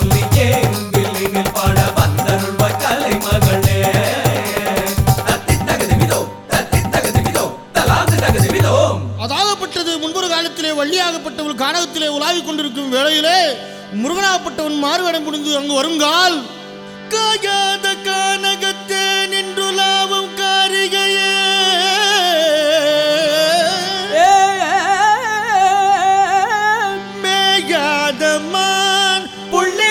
சொல்லியே வில்லினில் பாட வந்தருள்வாய் கலை மகளே தத்தி தகுதி விதோ தத்தி தகுதி விதோ தலாந்து தகுதி விதோம் அதாகப்பட்டது முன்பொரு காலத்திலே வள்ளியாகப்பட்டவள் கானகத்திலே உலாவிக் கொண்டிருக்கும் வேளையிலே முருகனாகப்பட்டவன் மாறுவேடம் முடிந்து அங்கு வருங்கால் காயாத கானகத்தே நின்றுலாவும் காரிகையே மேயாதமான் புள்ளி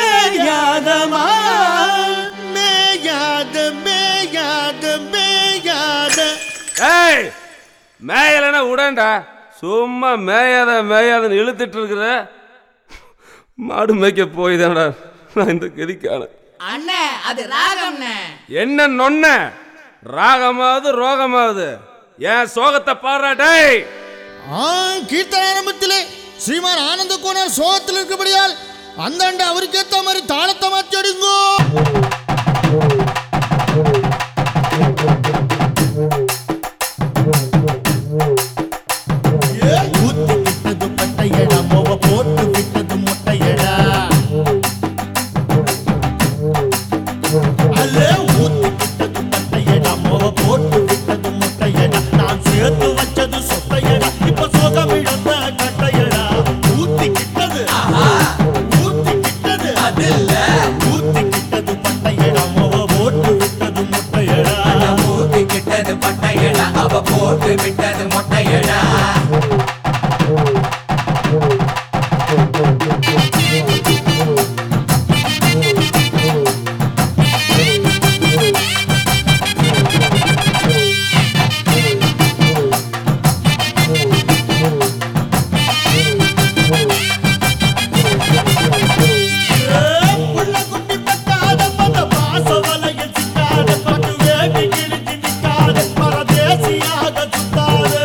மேயாதமான் மேயாத மேயாத மேயாத ஏய் மேயலைன்னா உடன்டா சும்மா மேயாத மேயாதன்னு இழுத்துட்டு இருக்கிற மாடு மேய்க்க போய் தானடா நான் இந்த கதிக்கான அண்ணே அது ராகம்ண்ணே என்ன நொன்ன ராகமாவது ரோகமாவது என் சோகத்தை பாடுறா டேய் ஆ, கீர்த்தன ஆரம்பத்திலே ஸ்ரீமான் ஆனந்த கோணர் சோகத்தில் இருக்கபடியால் அந்தாண்ட அவருக்கேத்த மாதிரி தாளத்தை மாற்றி அடிங்கோ ஊத்தி விட்டது பட்டையடா மொவ போட்டு விட்டது முட்டையடா அல்ல ஊத்தி விட்டது பட்டையடா மொவ போட்டு விட்டது முட்டையடா நான் சேர்த்து வச்சது சொத்தையடா இப்ப சோகம் இழந்த கட்டையடா ஊத்தி கிட்டது ஊத்தி கிட்டது அதில்ல ஊத்தி கிட்டது பட்டையடா மொவ போட்டு விட்டது முட்டையடா ஊத்தி கிட்டது பட்டையடா அவ போட்டு விட்டது மொட்டையடா புள்ள குட்டி பட்டாத மத பாச வலைய சிக்காத பட்டு வேகி கிழிச்சு நிக்காத பரதேசியாக சுத்தாத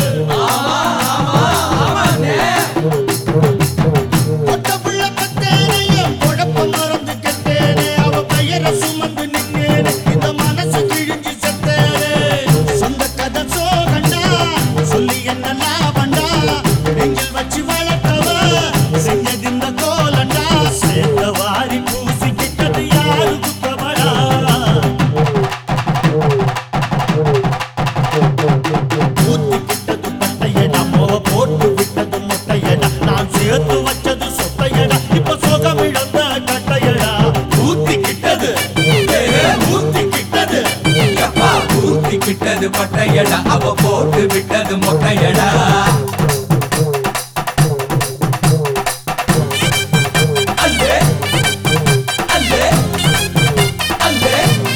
ஒட்ட புள்ள பத்தேனே என் குழப்பம் மறந்து கெட்டேனே அவ பெயரை சுமந்து நின்னேனே இந்த மனசு கிழிஞ்சு செத்தேனே சொந்த கதை சோகண்டா சொல்லி என்ன லாபண்டா நெஞ்சில் வச்சு வளர்த்தவ செஞ்சது இந்த கோலண்டா சேர்ந்த வாரி பூசிக்கிட்டது யாரு குத்தவடா ஊத்தி விட்டது பட்டையடா மோவ போட்டு விட்டது முட்டையடா நான் சேர்த்து வச்சது சொத்தையடா இப்ப சோகம் இழந்த கட்டையடா ஊத்தி கிட்டது ஊத்தி கிட்டது எப்பா ஊத்தி கிட்டது பட்டையடா அவ போட்டு விட்டது மொட்டையடா அல்லே அல்லே அல்லே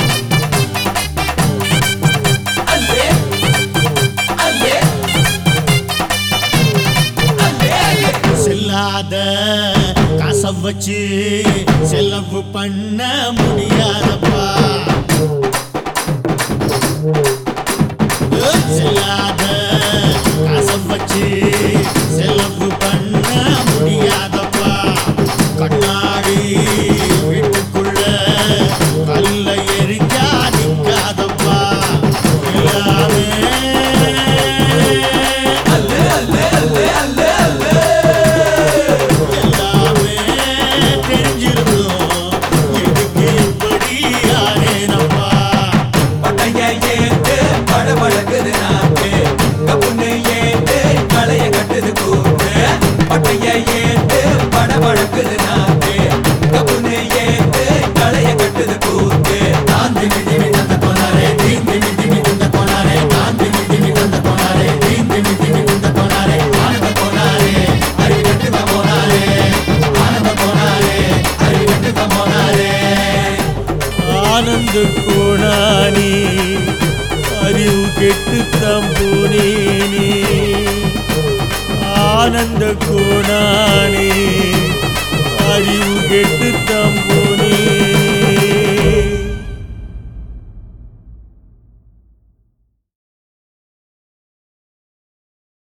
அல்லே அல்லே அல்லே செல்லாத காசை வச்சு செலவு பண்ண முடியாதப்பா செல்லாத காசை வச்சு செலவு பண்ண முடியாதப்பா கண்ணாடி வீட்டுக்குள்ள கல்ல எரிஞ்சா நிக்காதப்பா எல்லாமே அல்லே அல்லே அல்லே அல்லே அல்லே எல்லாமே தெரிஞ்சிருந்தோம் இதுக்கு எப்படி ஆனேனப்பா பட்டைய ஏத்து படபடக்குது நாக்கு கப்புன்னு ஏத்து களைய கட்டுது கூத்து பட்டைய ஏத்து படபடக்குது நாக்கு கப்புன்னு ஏத்து களைய கட்டுது கூத்து தாந்தி மிதிமி தந்த போனாரே தீந்தி மிதிமி தந்த போனாரே தாந்தி மிதிமி தந்த போனாரே தீந்தி மிதிமி தந்த போனாரே ஆனந்த போனாரே அறிவு கட்டுத போனாரே ஆனந்த போனாரே அறிவு கட்டுத போனாரே ஆனந்த கோணானி அறிவு கெட்டு தம்பூனி ஆனந்த கோணானி அறிவு கெட்டு தம்பு